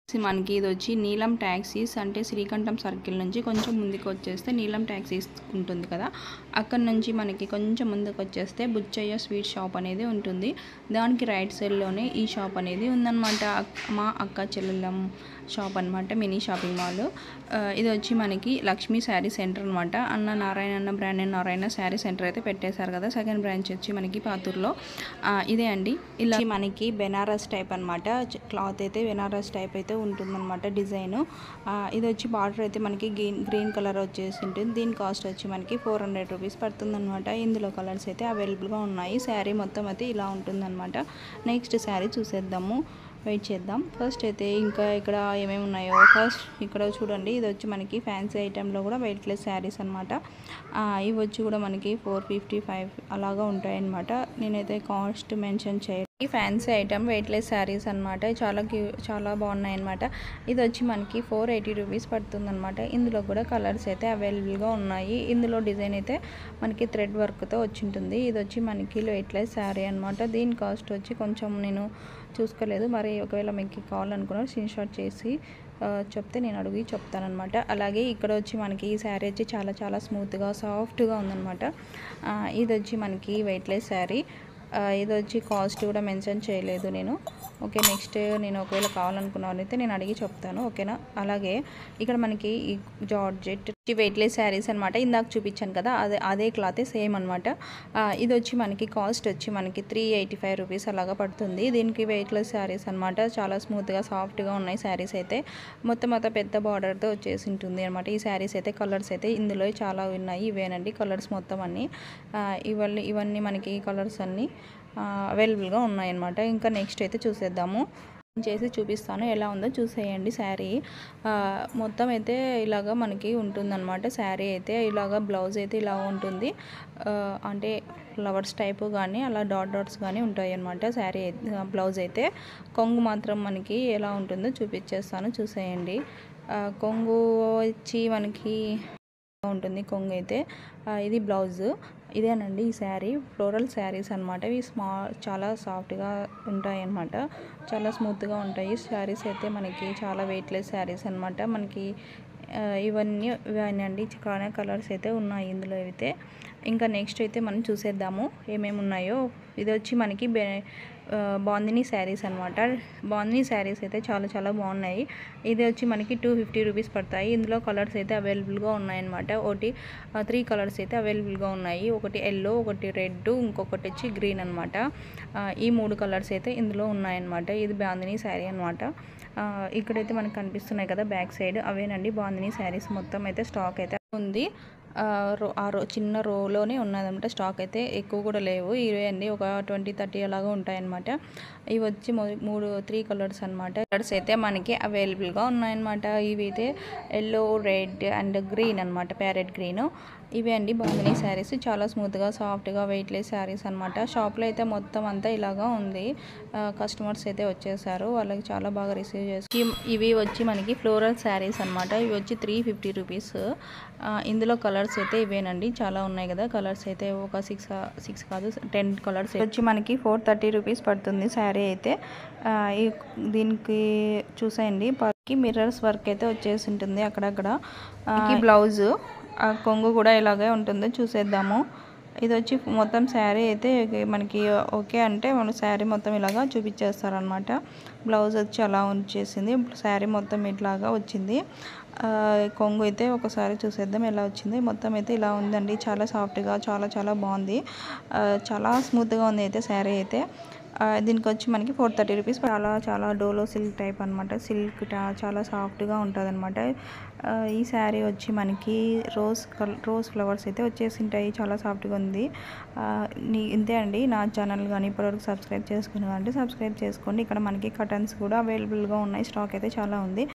మనకి ఇది వచ్చి నీలం ట్యాక్సీస్ అంటే శ్రీకంఠం సర్కిల్ నుంచి కొంచెం ముందుకు వచ్చేస్తే నీలం ట్యాక్సీస్ ఉంటుంది కదా అక్కడ నుంచి మనకి కొంచెం ముందుకు వచ్చేస్తే బుచ్చయ్య స్వీట్ షాప్ అనేది ఉంటుంది దానికి రైట్ సైడ్లోనే ఈ షాప్ అనేది ఉందన్నమాట అక్- మా అక్క చెల్లెళ్ళం షాప్ అనమాట మినీ షాపింగ్ మాల్ ఆ, ఇది వచ్చి మనకి లక్ష్మీ శారీ సెంటర్ అనమాట అన్న నారాయణ అన్న brand and Narayana sari centre అయితే పెట్టేశారు కదా సెకండ్ బ్రాంచ్ వచ్చి మనకి పాతూరులో ఆ, ఇదే అండి ఇలా మనకి బెనారస్ టైప్ అనమాట క్లాత్ అయితే బెనారస్ టైప్ అయితే ఉంటుందన్నమాట డిజైన్ ఇది వచ్చి బార్డర్ అయితే మనకి గ్రీన్ గ్రీన్ కలర్ వచ్చేసి ఉంటుంది దీని కాస్ట్ వచ్చి మనకి ఫోర్ హండ్రెడ్ రూపీస్ పడుతుందన్నమాట ఇందులో కలర్స్ అయితే అవైలబుల్గా ఉన్నాయి శారీ మొత్తం అయితే ఇలా ఉంటుందన్నమాట నెక్స్ట్ శారీ చూసేద్దాము వెయిట్ చేద్దాం ఫస్ట్ అయితే ఇంకా ఇక్కడ ఏమేమి ఉన్నాయో ఫస్ట్ ఇక్కడ చూడండి ఇది వచ్చి మనకి ఫ్యాన్సీ ఐటెంలో కూడా వెయిట్లెస్ శారీస్ అనమాట ఇవి వచ్చి కూడా మనకి ఫోర్ ఫిఫ్టీ ఫైవ్ అలాగా ఉంటాయన్నమాట నేనైతే కాస్ట్ మెన్షన్ చేయ ఈ ఫ్యాన్సీ ఐటమ్ వెయిట్లెస్ శారీస్ అనమాట చాలా క్యూ చాలా బాగున్నాయి అనమాట ఇది వచ్చి మనకి ఫోర్ ఎయిటీ రూపీస్ పడుతుంది అనమాట ఇందులో కూడా కలర్స్ అయితే అవైలబుల్గా ఉన్నాయి ఇందులో డిజైన్ అయితే మనకి థ్రెడ్ వర్క్తో వచ్చి ఉంటుంది ఇది వచ్చి మనకి వెయిట్లెస్ శారీ అనమాట దీని కాస్ట్ వచ్చి కొంచెం నేను చూసుకోలేదు మరి ఒకవేళ మీకు కావాలనుకున్నా స్క్రీన్ షాట్ చేసి ఆ, చెప్తే నేను అడిగి చెప్తానమాట అలాగే ఇక్కడ వచ్చి మనకి ఈ శారీ వచ్చి చాలా చాలా స్మూత్గా సాఫ్ట్గా ఉందన్నమాట ఆ, ఇది వచ్చి మనకి వెయిట్లెస్ శారీ ఆ, ఇది వచ్చి కాస్ట్ కూడా మెన్షన్ చేయలేదు నేను ఓకే నెక్స్ట్ నేను ఒకవేళ కావాలనుకున్నాను అయితే నేను అడిగి చెప్తాను ఓకేనా అలాగే ఇక్కడ మనకి ఈ జార్జెట్ వెయిట్లెస్ శారీస్ అనమాట ఇందాక చూపించాను కదా అదే అదే క్లాతే సేమ్ అనమాట ఇది వచ్చి మనకి కాస్ట్ వచ్చి మనకి త్రీ ఎయిటీ ఫైవ్ రూపీస్ అలాగా పడుతుంది దీనికి వెయిట్లెస్ శారీస్ అనమాట చాలా స్మూత్గా సాఫ్ట్గా ఉన్నాయి శారీస్ అయితే మొత్తం అంతా పెద్ద బార్డర్తో వచ్చేసి ఉంటుంది అనమాట ఈ శారీస్ అయితే కలర్స్ అయితే ఇందులో చాలా ఉన్నాయి ఇవేనండి కలర్స్ మొత్తం అన్నీ ఆ, ఇవన్నీ ఇవన్నీ మనకి కలర్స్ అన్నీ అవైలబుల్గా ఉన్నాయన్నమాట ఇంకా నెక్స్ట్ అయితే చూసేద్దాము చేసి చూపిస్తాను ఎలా ఉందో చూసేయండి శారీ ఆ, మొత్తం అయితే ఇలాగా మనకి ఉంటుందన్నమాట శారీ అయితే ఇలాగా బ్లౌజ్ అయితే ఇలా ఉంటుంది ఆ, అంటే ఫ్లవర్స్ టైపు కానీ అలా డాట్ డాట్స్ కానీ ఉంటాయి అన్నమాట శారీ బ్లౌజ్ అయితే కొంగు మాత్రం మనకి ఎలా ఉంటుందో చూపించేస్తాను చూసేయండి ఆ, కొంగు వచ్చి మనకి ఉంటుంది కొంగు అయితే ఆ, ఇది బ్లౌజ్ ఇదేనండి ఈ శారీ ఫ్లోరల్ శారీస్ అనమాట ఇవి స్మా చాలా సాఫ్ట్గా ఉంటాయి అన్నమాట చాలా స్మూత్గా ఉంటాయి శారీస్ అయితే మనకి చాలా వెయిట్లెస్ శారీస్ అనమాట మనకి ఆ, ఇవన్నీ ఇవన్నీ అండి చాలా కలర్స్ అయితే ఉన్నాయి ఇందులో అయితే ఇంకా నెక్స్ట్ అయితే మనం చూసేద్దాము ఏమేమి ఉన్నాయో ఇది వచ్చి మనకి బె ఆ, బాందిని శారీస్ అనమాట బాందిని శారీస్ అయితే చాలా చాలా బాగున్నాయి ఇది వచ్చి మనకి టూ ఫిఫ్టీ రూపీస్ పడతాయి ఇందులో కలర్స్ అయితే అవైలబుల్గా ఉన్నాయన్నమాట ఒకటి త్రీ కలర్స్ అయితే అవైలబుల్గా ఉన్నాయి ఒకటి ఎల్లో ఒకటి రెడ్ ఇంకొకటి వచ్చి గ్రీన్ అనమాట ఈ మూడు కలర్స్ అయితే ఇందులో ఉన్నాయన్నమాట ఇది బాందిని శారీ అనమాట ఇక్కడైతే మనకు కనిపిస్తున్నాయి కదా బ్యాక్ సైడ్ అవేనండి బాందిని శారీస్ మొత్తం అయితే స్టాక్ అయితే ఉంది ఆ, రో ఆ రో చిన్న రోలోనే ఉన్నదన్నమాట స్టాక్ అయితే ఎక్కువ కూడా లేవు ఇవే అండి ఒక ట్వంటీ థర్టీ అలాగా ఉంటాయన్నమాట ఇవి వచ్చి మొ- మూడు త్రీ కలర్స్ అనమాట కలర్స్ అయితే మనకి అవైలబుల్గా ఉన్నాయన్నమాట ఇవి అయితే ఎల్లో రెడ్ అండ్ గ్రీన్ అనమాట ప్యారెట్ గ్రీన్ ఇవే అండి బాగున్నాయి శారీస్ చాలా స్మూత్గా సాఫ్ట్గా వెయిట్లెస్ శారీస్ అనమాట షాప్లో అయితే మొత్తం అంతా ఇలాగా ఉంది కస్టమర్స్ అయితే వచ్చేసారు వాళ్ళకి చాలా బాగా రిసీవ్ చేసి ఇవి వచ్చి మనకి ఫ్లోరల్ శారీస్ అనమాట ఇవి వచ్చి త్రీ ఫిఫ్టీ రూపీస్ ఇందులో కలర్స్ అయితే ఇవేనండి చాలా ఉన్నాయి కదా కలర్స్ అయితే ఒక సిక్స్ సిక్స్ కాదు టెన్ కలర్స్ వచ్చి మనకి ఫోర్ థర్టీ రూపీస్ పడుతుంది శారీ అయితే ఆ, ఈ- దీనికి చూసేయండి పర్కి మిర్రర్స్ వర్క్ అయితే వచ్చేసి ఉంటుంది అక్కడక్కడ బ్లౌజ్ కొంగు కూడా ఇలాగే ఉంటుందో చూసేద్దాము ఇది వచ్చి మొత్తం శారీ అయితే మనకి ఓకే అంటే మన శారీ మొత్తం ఇలాగా చూపించేస్తారనమాట బ్లౌజ్ వచ్చి అలా వచ్చేసింది శారీ మొత్తం ఇట్లాగా వచ్చింది ఆ, కొంగు అయితే ఒకసారి చూసేద్దాం ఎలా వచ్చింది మొత్తం అయితే ఇలా ఉందండి చాలా సాఫ్ట్గా చాలా చాలా బాగుంది ఆ, చాలా స్మూత్గా ఉంది అయితే శారీ అయితే ఆ, దీనికి వచ్చి మనకి ఫోర్ థర్టీ రూపీస్ చాలా చాలా డోలో సిల్క్ టైప్ అనమాట సిల్క్ టా- చాలా సాఫ్ట్గా ఉంటుంది అనమాట ఈ శారీ వచ్చి మనకి రోజ్ కల్ రోజ్ ఫ్లవర్స్ అయితే వచ్చేసి ఉంటాయి చాలా సాఫ్ట్గా ఉంది ఆ, నీ- ఇంతే అండి నా ఛానల్ కానీ ఇప్పటివరకు సబ్స్క్రైబ్ చేసుకుని అంటే సబ్స్క్రైబ్ చేసుకోండి ఇక్కడ మనకి కటన్స్ కూడా అవైలబుల్గా ఉన్నాయి స్టాక్ అయితే చాలా ఉంది